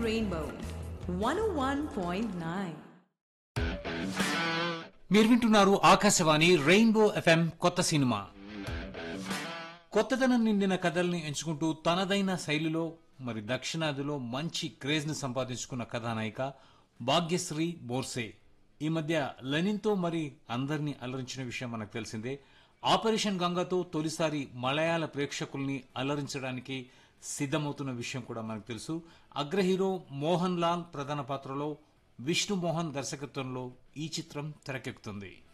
Rainbow 101.9. మీరు వింటున్నారు Akashvani rainbow FM కొత్త సినిమా కొత్తదనం నిండిన కథల్ని ఎంచుకుంటూ తనదైన శైలిలో మరి దక్షిణాదిలో మంచి క్రేజ్ ని సంపాదించుకున్న కథానాయిక భాగ్యశ్రీ బోర్సే ఈ మధ్య లెనిన్తో మరి అందరినీ అలరించిన విషయం మనకు తెలిసిందే ఆపరేషన్ గంగాతో తొలిసారి మలయాళ ప్రేక్షకుల్ని అలరించడానికి సిద్ధమవుతున్న విషయం కూడా మనకు తెలుసు అగ్ర హీరో మోహన్ లాల్ ప్రధాన పాత్రలో విష్ణు మోహన్ దర్శకత్వంలో ఈ చిత్రం తెరకెక్కుతుంది